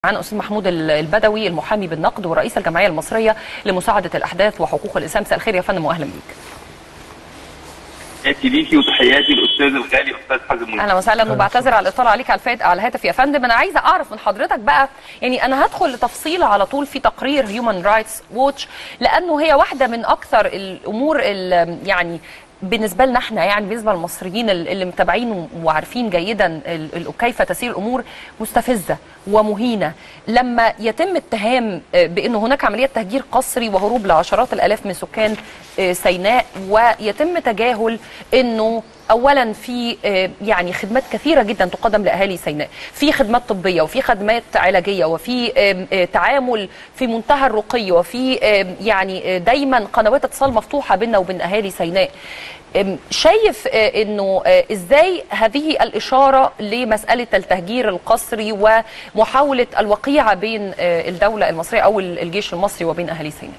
عن استاذ محمود البدوي المحامي بالنقد ورئيس الجمعيه المصريه لمساعده الاحداث وحقوق الانسان مساء الخير يا فندم واهلا بيك تحياتي ليكي وتحياتي الاستاذ الغالي استاذ حازم منير اهلا وسهلا وبعتذر على الاطلاع عليك على الفات على الهاتف يا فندم انا عايزه اعرف من حضرتك بقى يعني انا هدخل لتفصيل على طول في تقرير هيومن رايتس ووتش لانه هي واحده من اكثر الامور اللي يعني بالنسبه لنا احنا يعني بالنسبه للمصريين اللي متابعين وعارفين جيدا كيف تسير الامور مستفزه ومهينه لما يتم اتهام بانه هناك عمليه تهجير قسري وهروب لعشرات الالاف من سكان سيناء ويتم تجاهل انه اولا في يعني خدمات كثيره جدا تقدم لاهالي سيناء في خدمات طبيه وفي خدمات علاجيه وفي تعامل في منتهى الرقي وفي يعني دايما قنوات اتصال مفتوحه بيننا وبين اهالي سيناء شايف انه ازاي هذه الاشاره لمساله التهجير القسري ومحاوله الوقيعه بين الدوله المصريه او الجيش المصري وبين اهالي سيناء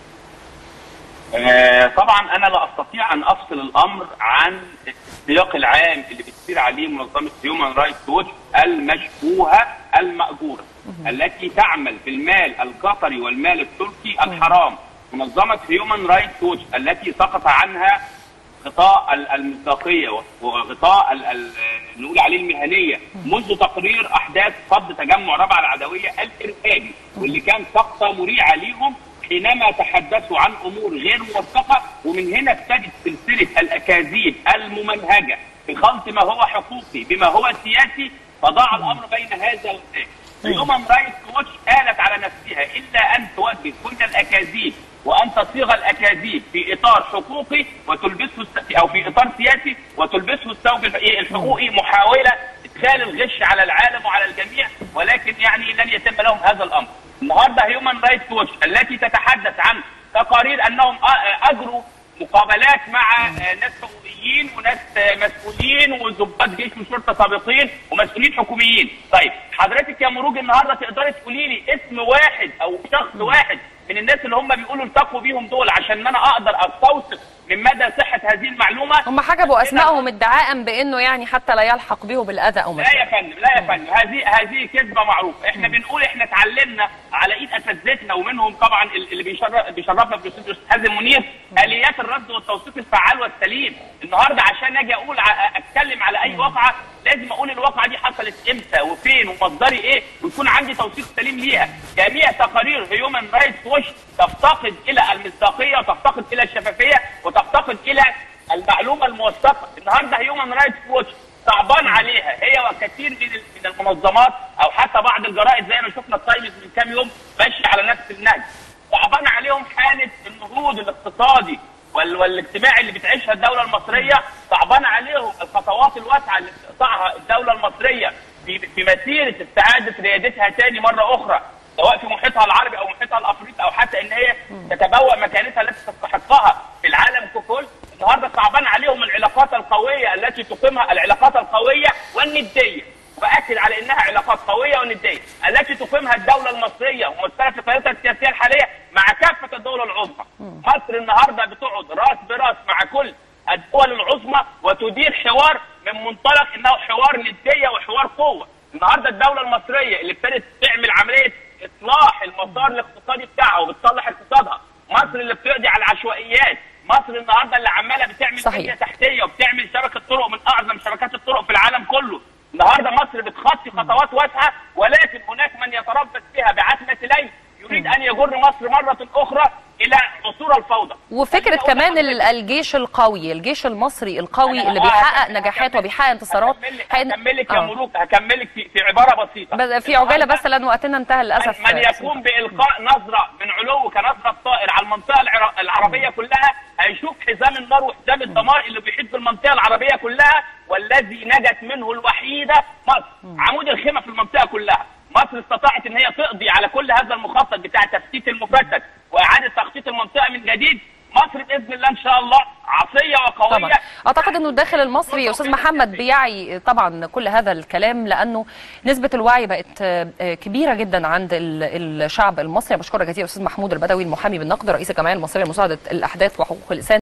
آه طبعا انا لا استطيع ان افصل الامر عن السياق العام اللي بتسير عليه منظمه هيومن رايتس ووتش المشبوهه الماجوره التي تعمل بالمال القطري والمال التركي الحرام منظمه هيومن رايتس ووتش التي سقط عنها غطاء المصداقيه وغطاء نقول عليه المهنيه منذ تقرير احداث صد تجمع ربع العدويه الارهابي واللي كان سقطه مريعه ليهم حينما تحدثوا عن امور غير موثقه ومن هنا ابتدت سلسله الاكاذيب الممنهجه في خلط ما هو حقوقي بما هو سياسي فضاع الامر بين هذا وذاك. هيومن رايتس ووتش قالت على نفسها الا ان توجه كل الاكاذيب وان تصيغ الاكاذيب في اطار حقوقي وتلبسه او في اطار سياسي وتلبسه الثوب الحقوقي محاوله ادخال الغش على العالم وعلى الجميع ولكن يعني لن يتم لهم هذا الامر. النهارده هيومن رايتس ووتش التي تتحدث عن تقارير انهم اجروا مقابلات مع ناس حقوقيين وناس مسؤولين وضباط جيش وشرطه سابقين ومسؤولين حكوميين، طيب حضرتك يا مروج النهارده تقدري تقولي لي اسم واحد او شخص واحد من الناس اللي هم بيقولوا التقوا بيهم دول عشان انا اقدر استوثق من مدى صحه هذه المعلومه هم حجبوا اسمائهم ادعاء بانه يعني حتى لا يلحق به بالاذى او لا يا فندم لا يا فندم هذه هذه كذبه معروفه احنا بنقول احنا اتعلمنا على ايد اساتذتنا ومنهم طبعا اللي بيشرف بيشرفنا بالاستاذ حازم منير اليات الرد والتوثيق الفعال والسليم النهارده عشان اجي اقول اتكلم على اي واقعه لازم اقول الواقعه دي حصلت امتى وفين ومصدري ايه ويكون عندي توثيق سليم ليها جميع تقارير هيومن رايتس ووش تفتقد الى المصداقيه وتفتقد الى الشفافيه وتفتقد الى المعلومه الموثقه النهارده هيومن رايتس ووتش صعبان عليها هي وكثير من من المنظمات او حتى بعض الجرائد زي ما شفنا التايمز من كام يوم ماشيه على نفس النهج صعبان عليهم حاله النهوض الاقتصادي والاجتماعي اللي بتعيشها الدوله المصريه صعبان عليهم الخطوات الواسعه اللي بتقطعها الدوله المصريه في في مسيره استعاده ريادتها تاني مره اخرى سواء في محيطها العربي او محيطها الافريقي او حتى ان هي تتبوأ مكانتها التي تستحقها في العالم ككل النهارده صعبان عليهم العلاقات القويه التي تقيمها العلاقات القويه والنديه باكد على انها علاقات قويه ونديه التي تقيمها الدوله المصريه وممثله في قيادتها السياسيه الحاليه مع كافه الدول العظمى مصر النهارده بتقعد راس براس مع كل الدول العظمى وتدير حوار من منطلق انه حوار نديه وحوار قوه النهارده الدوله المصريه اللي ابتدت تعمل عمليه اصلاح المسار الاقتصادي بتاعها وبتصلح اقتصادها مصر اللي بتقضي على العشوائيات مصر النهارده اللي عماله بتعمل بنيه تحتيه وبتعمل شبكه طرق من اعظم شبكات الطرق في العالم كله النهارده مصر بتخطي خطوات واسعه ولكن هناك من يتربص بها بعتمه ليل يريد ان يجر مصر مره اخرى الى عصور الفوضى وفكره كمان الجيش القوي الجيش المصري القوي اللي بيحقق نجاحات وبيحقق انتصارات هكملك يا ملوك هكملك في, في عباره بسيطه بس في عجاله بس لان وقتنا انتهى للاسف من يقوم بالقاء نظره من علو كنظره الطائر على المنطقه العربيه كلها هيشوف حزام النار وحزام الدمار اللي بيحيط بالمنطقه العربيه كلها والذي نجت منه الوحيده مصر عمود الخيمه في المنطقه كلها مصر استطاعت ان هي تقضي على كل هذا المخطط بتاع تفتيت المفتت واعاده تخطيط المنطقه من جديد مصر باذن الله ان شاء الله عصيه وقويه طبعا اعتقد انه الداخل المصري يا استاذ محمد بيعي طبعا كل هذا الكلام لانه نسبه الوعي بقت كبيره جدا عند الشعب المصري بشكرك جزيلا استاذ محمود البدوي المحامي بالنقد رئيس الجمعيه المصريه لمساعده الاحداث وحقوق الانسان